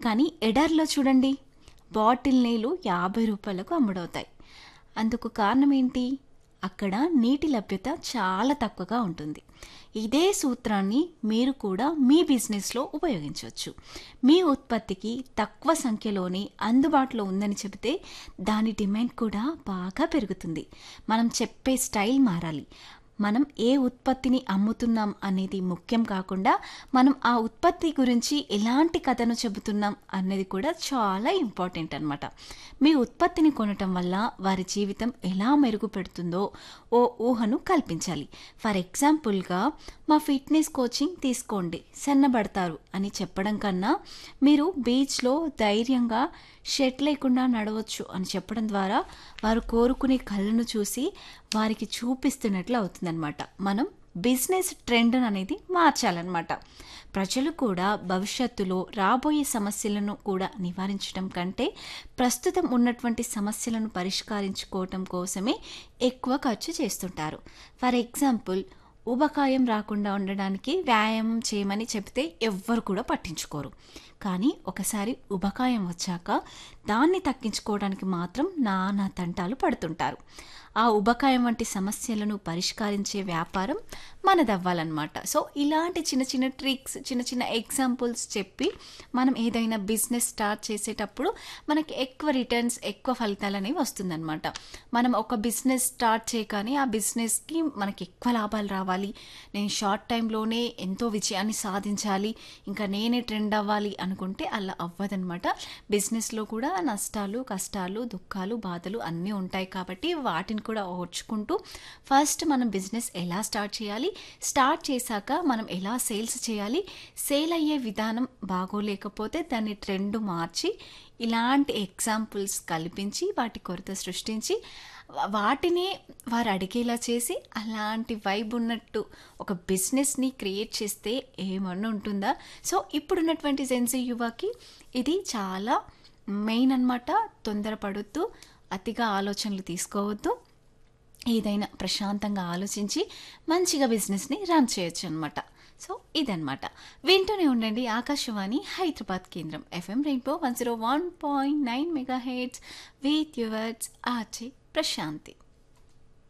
కానీ ఎడారిలో చూడండి బాటిల్ నీళ్ళు యాభై రూపాయలకు అమ్ముడవుతాయి అందుకు కారణం ఏంటి అక్కడ నీటి లభ్యత చాలా తక్కువగా ఉంటుంది ఇదే సూత్రాన్ని మీరు కూడా మీ బిజినెస్లో ఉపయోగించవచ్చు మీ ఉత్పత్తికి తక్కువ సంఖ్యలోనే అందుబాటులో ఉందని చెబితే దాని డిమాండ్ కూడా బాగా పెరుగుతుంది మనం చెప్పే స్టైల్ మారాలి మనం ఏ ఉత్పత్తిని అమ్ముతున్నాం అనేది ముఖ్యం కాకుండా మనం ఆ ఉత్పత్తి గురించి ఎలాంటి కథను చెబుతున్నాం అనేది కూడా చాలా ఇంపార్టెంట్ అనమాట మీ ఉత్పత్తిని కొనటం వల్ల వారి జీవితం ఎలా మెరుగుపెడుతుందో ఓ ఊహను కల్పించాలి ఫర్ ఎగ్జాంపుల్గా మా ఫిట్నెస్ కోచింగ్ తీసుకోండి సన్నబడతారు అని చెప్పడం కన్నా మీరు బీచ్లో ధైర్యంగా షెట్ లేకుండా నడవచ్చు అని చెప్పడం ద్వారా వారు కోరుకునే కళ్ళను చూసి వారికి చూపిస్తున్నట్లు అవుతుందన్నమాట మనం బిజినెస్ ట్రెండ్ అనేది మార్చాలన్నమాట ప్రజలు కూడా భవిష్యత్తులో రాబోయే సమస్యలను కూడా నివారించడం కంటే ప్రస్తుతం ఉన్నటువంటి సమస్యలను పరిష్కరించుకోవటం కోసమే ఎక్కువ ఖర్చు చేస్తుంటారు ఫర్ ఎగ్జాంపుల్ ఊబకాయం రాకుండా ఉండడానికి వ్యాయామం చేయమని చెప్తే ఎవ్వరు కూడా పట్టించుకోరు కానీ ఒకసారి ఉబకాయం వచ్చాక దాన్ని తగ్గించుకోవడానికి మాత్రం నానా తంటాలు పడుతుంటారు ఆ ఉబకాయం వంటి సమస్యలను పరిష్కరించే వ్యాపారం మనదవ్వాలన్నమాట సో ఇలాంటి చిన్న చిన్న ట్రిక్స్ చిన్న చిన్న ఎగ్జాంపుల్స్ చెప్పి మనం ఏదైనా బిజినెస్ స్టార్ట్ చేసేటప్పుడు మనకి ఎక్కువ రిటర్న్స్ ఎక్కువ ఫలితాలు అనేవి వస్తుందన్నమాట మనం ఒక బిజినెస్ స్టార్ట్ చేయగానే ఆ బిజినెస్కి మనకి ఎక్కువ లాభాలు రావాలి నేను షార్ట్ టైంలోనే ఎంతో విజయాన్ని సాధించాలి ఇంకా నేనే ట్రెండ్ అవ్వాలి అనుకుంటే అలా అవ్వదనమాట బిజినెస్లో కూడా నష్టాలు కష్టాలు దుఃఖాలు బాధలు అన్నీ ఉంటాయి కాబట్టి వాటిని కూడా ఓర్చుకుంటూ ఫస్ట్ మనం బిజినెస్ ఎలా స్టార్ట్ చేయాలి స్టార్ట్ చేశాక మనం ఎలా సేల్స్ చేయాలి సేల్ అయ్యే విధానం బాగోలేకపోతే దాన్ని ట్రెండ్ మార్చి ఇలాంటి ఎగ్జాంపుల్స్ కల్పించి వాటి కొరత సృష్టించి వాటిని వారు అడిగేలా చేసి అలాంటి వైబ్ ఉన్నట్టు ఒక బిజినెస్ని క్రియేట్ చేస్తే ఏమన్నా ఉంటుందా సో ఇప్పుడున్నటువంటి జెన్సీ యువకి ఇది చాలా మెయిన్ అనమాట తొందరపడొద్దు అతిగా ఆలోచనలు తీసుకోవద్దు ఏదైనా ప్రశాంతంగా ఆలోచించి మంచిగా బిజినెస్ని రన్ చేయొచ్చు అనమాట సో ఇదనమాట వింటూనే ఉండండి ఆకాశవాణి హైదరాబాద్ కేంద్రం FM rainbow one zero one point nine mega heads with yours RJ Prashanti